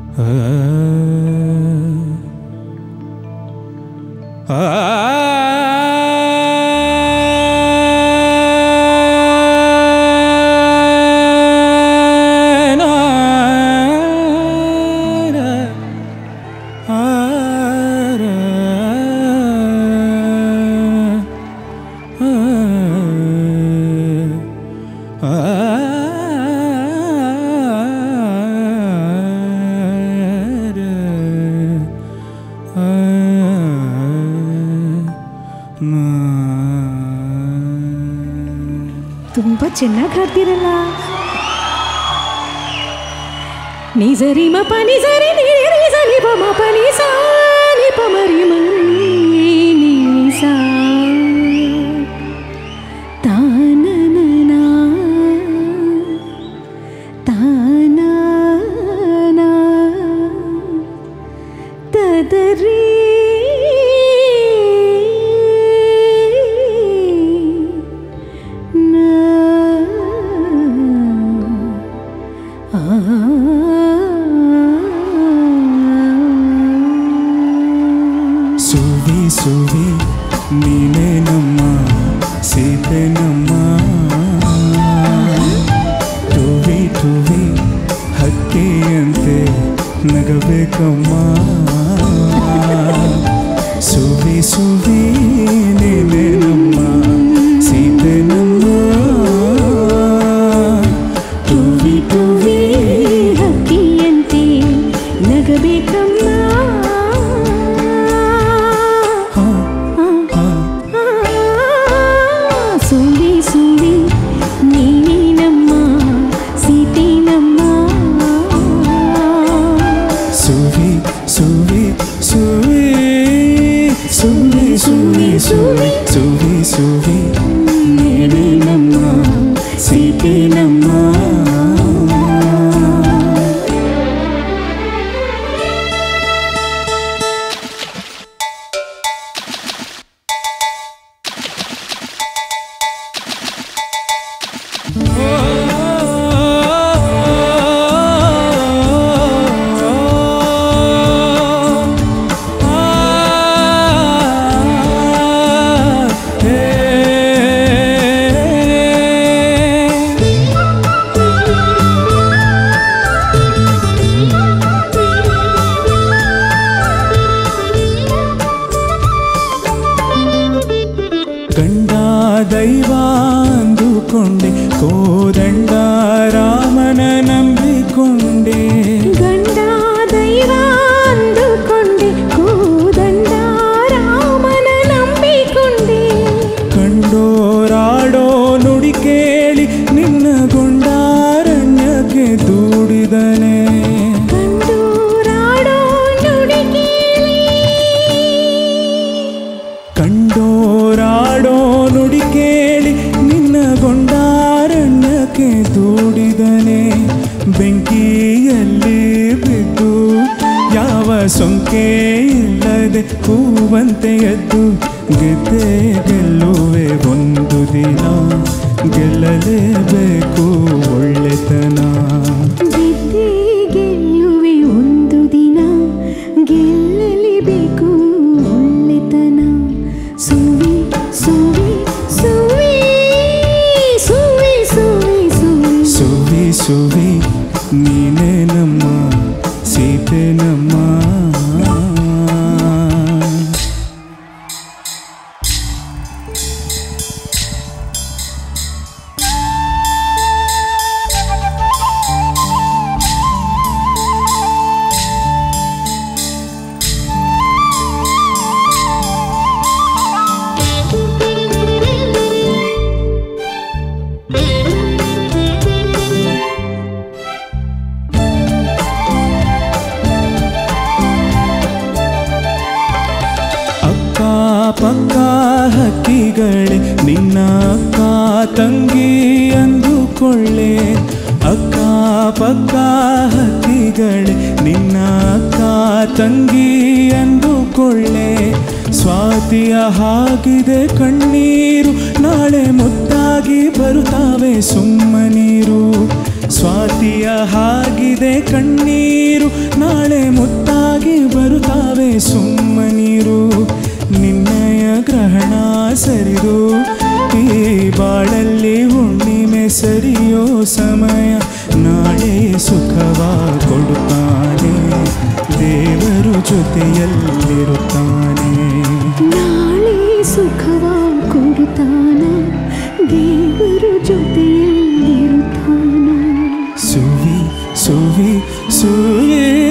ತುಂಬ ಚೆನ್ನಾಗಿ ಹಾಡ್ತೀರಲ್ಲ ನಿಜರಿ ಮ ಪ ನಿಜರಿ ನಿ ರಿ ಸ ನಿ ಪ ಮ ಪ ನಿ ಸ ನಿ ಪ ಮ ರಿ ಮ ರಿ ನಿ ಸ ತಾ ನ ನ ನ ತಾ ನ ನ ತ ದ ರಿ ಸುವಿ ಸುವಿ ನೀನೇ ನಮ್ಮ ಸೀತೆ ನಮ್ಮ ಟುವಿ ಟುವಿ ಹಕ್ಕಿಯಂತೆ ನಗಬೇಕಮ್ಮ ಸುವಿ ಸುವಿ ನೀನೇ ನಮ್ಮ ಸೀತೆ ನಮ್ಮ ಟುವಿ ಟುವಿ ಹಕ್ಕಿಯಂತೆ ನಗಬೇಕಮ್ಮ ಹಾ ಹಾ ಸುವಿ ಸುವಿ ನೀನೇ ನಮ್ಮ ಸೀತೆ ನಮ್ಮ ಸುವಿ ಸುವಿ ಸುವಿ ಸುವಿ ಸುವಿ ಸುವಿ ಸುವಿ ಸುವಿ ನೀನೇ ನಮ್ಮ ಸೀತೆ ನಮ್ಮ ಗಂಡ ದೈವ ಅಂದುಕೊಂಡೆ ಕೋದಂಡ ರಾಮನ ನಂಬಿಕೊಂಡೆ ಗಂಡ ದೈವ ಅಂದುಕೊಂಡೆ ಕೂದಂಡ ರಾಮನ ನಂಬಿಕೊಂಡೆ ಕಂಡೋರಾಡೋ ನುಡಿ ಕೇಳಿ ನಿನ್ನ ಗೊಂಡಾರಣ್ಯಕ್ಕೆ ದೂಡಿದನೆ ಕಂಡೂರಾಡೋ ನುಡಿ ಕೇಳಿ ಕಂಡೋರಾಡೋ ನುಡಿ ಕೇಳಿ ನಿನ್ನ ಗೊಂಡಾರಣ್ಯಕ್ಕೆ ದೂಡಿದನೆ ಬೆಂಕಿಯಲ್ಲಿ ಬಿದ್ದು ಯಾವ ಸೊಂಕೆ ಇಲ್ಲದೆ ಹೂವಂತೆ ಎದ್ದು ಗೆದ್ದೆ ಗೆಲ್ಲುವೆ ಒಂದು ದಿನ ಗೆಲ್ಲಲೇಬೇಕು ಒಳ್ಳೆತನ ಗೆದ್ದೆ ಗೆಲ್ಲುವೆ ಒಂದು ದಿನ ಗೆಲ್ಲಲೇಬೇಕು ಒಳ್ಳೆತನ ಸುವಿ ಸುವಿ ಸುವಿ ಸುವಿ ಸುವಿ ಸುವಿ ಸುವಿ ಸುವಿ ನೀನೇ ನಮ್ಮ ಸೀತೆ ನಮ್ಮ ಅಕ್ಕ ಪಕ್ಕ ಹಕ್ಕಿಗಳೇ ನಿನ್ನ ಅಕ್ಕ ತಂಗಿ ಅಂದುಕೊಳ್ಳೆ ಅಕ್ಕ ಪಕ್ಕ ಹಕ್ಕಿಗಳೇ ನಿನ್ನ ಅಕ್ಕ ತಂಗಿ ಅಂದುಕೊಳ್ಳೆ ಸ್ವಾತಿಯ ಹಾಗಿದೆ ಕಣ್ಣೀರು ನಾಳೆ ಮುದ್ದಾಗಿ ಬರುತ್ತಾವೆ ಸುಮ್ಮನೀರು ಸ್ವಾತಿಯ ಹಾಗಿದೆ ಕಣ್ಣೀರು ನಾಳೆ ಮುತ್ತಾಗಿ ಬರುತ್ತಾವೆ ಸುಮ್ಮನೀರು ನಿನ್ನಯ ಗ್ರಹಣ ಸರಿದು ಈ ಬಾಳಲ್ಲಿ ಹುಣ್ಣಿಮೆ ಸರಿಯೋ ಸಮಯ ನಾಳೆ ಸುಖವ ಕೊಡುತ್ತಾನೆ ದೇವರು ಜೊತೆಯಲ್ಲಿರುತ್ತಾನೆ ನಾಳೆ ಸುಖವ ಕೊಡುತ್ತಾನ ದೇವರು ಜೊತೆಯಲ್ಲಿರುತ್ತಾನ ಸುವಿ ಸುವಿ ಸುವಿ